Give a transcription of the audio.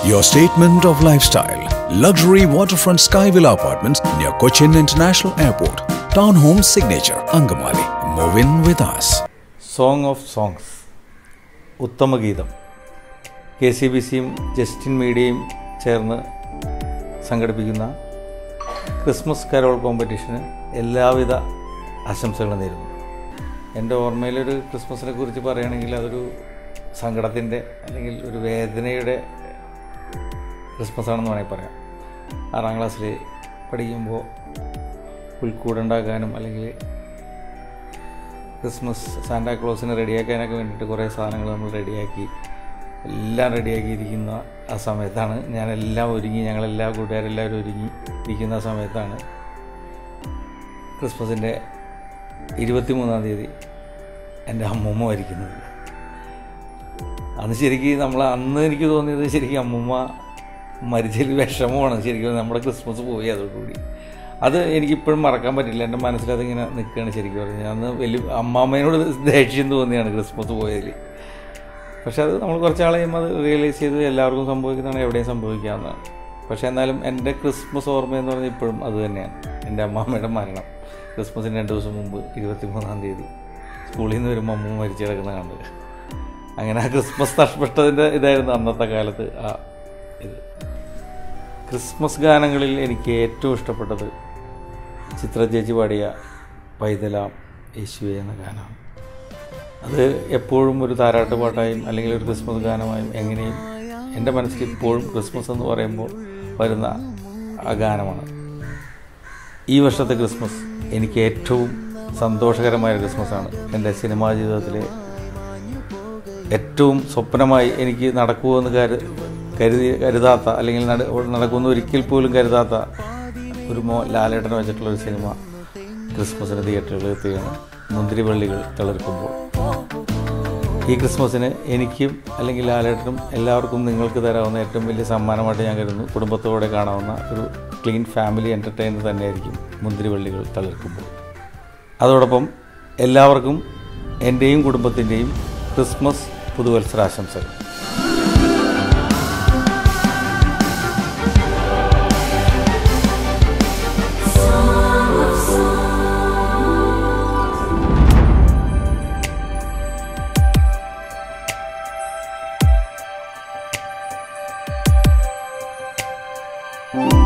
Your statement of lifestyle. Luxury waterfront Sky Villa apartments near Cochin International Airport. Townhome signature Angamali. Move in with us. Song of songs ഉത്തമഗീതം K C B സിയും Justin മീഡിയയും ചേർന്ന് സംഘടിപ്പിക്കുന്ന Christmas Carol കോമ്പറ്റീഷന് എല്ലാവിധ ആശംസകളും നേരുന്നു എൻ്റെ ഓർമ്മയിലൊരു ക്രിസ്മസിനെ കുറിച്ച് പറയുകയാണെങ്കിൽ അതൊരു സങ്കടത്തിൻ്റെ അല്ലെങ്കിൽ ഒരു വേദനയുടെ ക്രിസ്മസ് ആണെന്ന് വേണമെങ്കിൽ പറയാം ആറാം ക്ലാസ്സിൽ പഠിക്കുമ്പോൾ പുൽക്കൂടുണ്ടാക്കാനും അല്ലെങ്കിൽ ക്രിസ്മസ് സാന്റാക്ലോസിന് റെഡിയാക്കാനൊക്കെ വേണ്ടിയിട്ട് കുറേ സാധനങ്ങൾ നമ്മൾ റെഡിയാക്കി എല്ലാം റെഡിയാക്കിയിരിക്കുന്ന ആ സമയത്താണ് ഞാനെല്ലാം ഒരുങ്ങി ഞങ്ങളെല്ലാ കൂട്ടുകാരെല്ലാവരും ഒരുങ്ങി ഇരിക്കുന്ന സമയത്താണ് ക്രിസ്മസിൻ്റെ ഇരുപത്തിമൂന്നാം തീയതി എൻ്റെ അമ്മൂമ്മ മരിക്കുന്നത് അന്ന് ശരിക്കും നമ്മൾ അന്ന് എനിക്ക് തോന്നിയത് ശരിക്കും അമ്മൂമ്മ മരിച്ചതിൽ വിഷമമാണ് ശരിക്കും നമ്മുടെ ക്രിസ്മസ് പോയി അതോടുകൂടി അത് എനിക്കിപ്പോഴും മറക്കാൻ പറ്റില്ല എൻ്റെ മനസ്സിൽ അതിങ്ങനെ നിൽക്കുകയാണ് ശരിക്കും പറഞ്ഞാൽ അന്ന് വലിയ അമ്മാമ്മേനോട് ദേഷ്യം തോന്നിയാണ് ക്രിസ്മസ് പോയതിൽ പക്ഷെ അത് നമ്മൾ കുറച്ച് നാൾ കഴിയുമ്പോൾ അത് റിയലൈസ് ചെയ്ത് എല്ലാവർക്കും സംഭവിക്കുന്നതാണ് എവിടെയും സംഭവിക്കാവുന്നതാണ് പക്ഷേ എന്നാലും എൻ്റെ ക്രിസ്മസ് ഓർമ്മ എന്ന് പറഞ്ഞാൽ ഇപ്പോഴും അത് തന്നെയാണ് എൻ്റെ അമ്മാമ്മയുടെ മരണം ക്രിസ്മസിന് രണ്ട് ദിവസം മുമ്പ് ഇരുപത്തിമൂന്നാം തീയതി സ്കൂളിൽ നിന്ന് വരുമ്പോൾ അമ്മ മരിച്ചു കിടക്കുന്ന കണ്ടത് അങ്ങനെ ആ ക്രിസ്മസ് നഷ്ടപ്പെട്ടതിൻ്റെ ഇതായിരുന്നു അന്നത്തെ കാലത്ത് ആ ഇത് ക്രിസ്മസ് ഗാനങ്ങളിൽ എനിക്ക് ഏറ്റവും ഇഷ്ടപ്പെട്ടത് ചിത്ര ചേച്ചി പാടിയ പൈതലാം യേശുവെ എന്ന ഗാനമാണ് അത് എപ്പോഴും ഒരു താരാട്ട് പാട്ടായും അല്ലെങ്കിൽ ഒരു ക്രിസ്മസ് ഗാനമായും എങ്ങനെയും എൻ്റെ മനസ്സിൽ ഇപ്പോഴും ക്രിസ്മസ് എന്ന് പറയുമ്പോൾ വരുന്ന ആ ഗാനമാണ് ഈ വർഷത്തെ ക്രിസ്മസ് എനിക്ക് ഏറ്റവും സന്തോഷകരമായ ക്രിസ്മസാണ് എൻ്റെ സിനിമാ ജീവിതത്തിലെ ഏറ്റവും സ്വപ്നമായി എനിക്ക് നടക്കുമെന്ന് കരു കരുതി കരുതാത്ത അല്ലെങ്കിൽ നട നടക്കുമെന്ന് ഒരിക്കൽ പോലും കരുതാത്ത ഒരു മോ ലാലേട്ടൻ വെച്ചിട്ടുള്ള ഒരു സിനിമ ക്രിസ്മസിന് തിയേറ്ററുകളിൽ എത്തുകയാണ് മുന്തിരിവള്ളികൾ തളിർക്കുമ്പോൾ ഈ ക്രിസ്മസിന് എനിക്കും അല്ലെങ്കിൽ ലാലേട്ടനും എല്ലാവർക്കും നിങ്ങൾക്ക് തരാവുന്ന ഏറ്റവും വലിയ സമ്മാനമായിട്ട് ഞാൻ കരുതുന്നു കുടുംബത്തോടെ കാണാവുന്ന ഒരു ക്ലീൻ ഫാമിലി എൻ്റർടൈനർ തന്നെയായിരിക്കും മുന്തിരിവള്ളികൾ തളിർക്കുമ്പോൾ അതോടൊപ്പം എല്ലാവർക്കും എൻ്റെയും കുടുംബത്തിൻ്റെയും ക്രിസ്മസ് പുതുവത്സരാശംസകൾ thank you